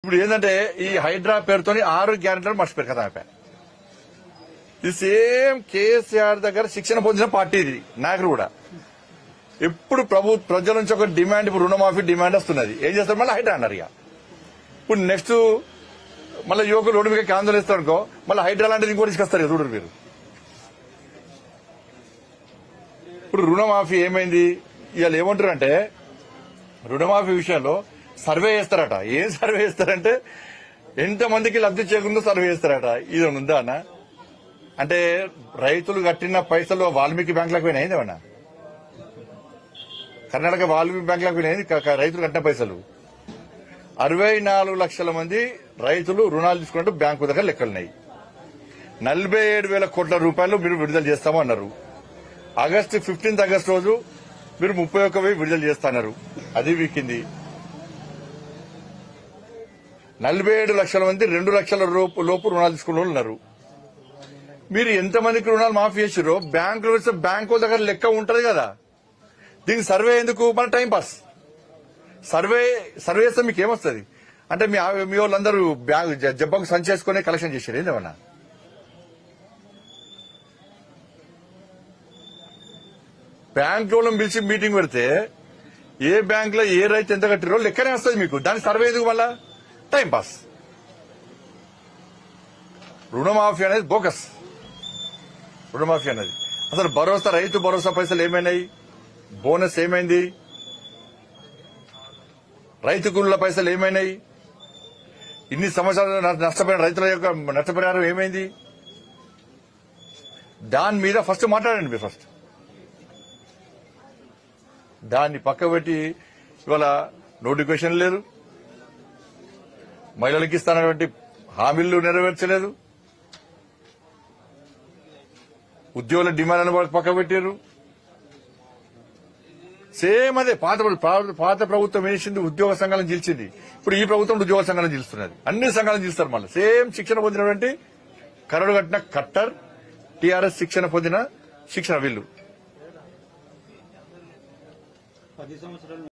ఇప్పుడు ఏంటంటే ఈ హైడ్రా పేరుతోని ఆరు గ్యారెంటీలు మర్చిపోయారు కదా అయిపోయి ఇది సేమ్ కేసీఆర్ దగ్గర శిక్షణ పొందిన పార్టీ ఇది నాయకులు కూడా ఎప్పుడు ప్రభు ప్రజల నుంచి ఒక డిమాండ్ ఇప్పుడు రుణమాఫీ డిమాండ్ వస్తున్నది ఏం చేస్తారు మళ్ళీ హైడ్రా అన్నారు ఇక ఇప్పుడు నెక్స్ట్ మళ్ళీ యువకులు రోడ్డు మీద ఆందోళన ఇస్తారు అనుకో మళ్ళీ హైడ్రా లాంటిది ఇంకోటి తీసుకొస్తారు కదా చూడరు మీరు ఇప్పుడు రుణమాఫీ ఏమైంది ఇవాళ ఏమంటారు అంటే రుణమాఫీ విషయంలో సర్వే చేస్తారట ఏం సర్వే చేస్తారంటే ఎంతమందికి లబ్ధి చేకుందో సర్వే చేస్తారట ఇది ఉందా అన్న అంటే రైతులు కట్టిన పైసలు వాల్మీకి బ్యాంకులకు పోయినాయి ఏమన్నా కర్ణాటక వాల్మీకి బ్యాంకులకు పోయినాయి క- క- రైతులు కట్టిన పైసలు అరవై నాలుగు లక్షల మంది రైతులు రుణాలు తీసుకున్నట్టు బ్యాంకు దగ్గర లెక్కలున్నాయి నలభై ఏడు వేల కోట్ల రూపాయలు మీరు విడుదల చేస్తామన్నారు ఆగస్టు ఫిఫ్టీన్త్ ఆగస్ట్ రోజు మీరు ముప్పై ఒక్క వెయ్యి విడుదల చేస్తున్నారు అది వీకింది నలభై ఏడు లక్షల మంది రెండు లక్షల రూపు- లోపు రుణాలు తీసుకున్న వాళ్ళు ఉన్నారు మీరు ఎంతమందికి రుణాలు మాఫీ చేసారో బ్యాంకులో వస్తే బ్యాంకు దగ్గర లెక్క ఉంటది కదా దీనికి సర్వే ఎందుకు మన టైం పాస్ సర్వే సర్వే చేస్తే మీకు ఏమొస్తుంది అంటే మీ ఆ- మీ వాళ్ళందరూ బ్యాంక్ జ- జబ్బకు సంచేసుకునే కలెక్షన్ చేశారు ఏందేమన్నా బ్యాంక్ వాళ్ళని పిలిచి మీటింగ్ పెడితే ఏ బ్యాంక్ లో ఏ రైతు ఎంత కట్టిరో లెక్కనే వస్తుంది మీకు దాని సర్వే ఎందుకు మళ్ళా టైం పాస్ రుణమాఫీ అనేది బోకస్ రుణమాఫీ అనేది అసలు భరోసా రైతు భరోసా పైసలు ఏమైనాయి బోనస్ ఏమైంది రైతు కూలీల పైసలు ఏమైనాయి ఇన్ని సంవత్సరాలు న- నష్టపోయిన రైతుల యొక్క నష్టపరిహారం ఏమైంది దాని మీద ఫస్ట్ మాట్లాడండి మీరు ఫస్ట్ దాన్ని పక్క పెట్టి ఇవాళ నోటిఫికేషన్ లేదు మహిళలకు ఇస్తానటువంటి హామీలు నెరవేర్చలేదు ఉద్యోగుల డిమాండ్ వాళ్ళకి పక్క పెట్టారు సేమ్ అదే పాత ప్ర- పాత ప్రభుత్వం వేసింది ఉద్యోగ సంఘాలను గెలిచింది ఇప్పుడు ఈ ప్రభుత్వం ఉద్యోగ సంఘాలను గెలుస్తున్నది అన్ని సంఘాలను గెలుస్తారు మళ్ళీ సేమ్ శిక్షణ పొందినటువంటి కరడు కట్టిన కట్టర్ టీఆర్ఎస్ శిక్షణ పొందిన శిక్షణ వీళ్ళు పది సంవత్సరాలు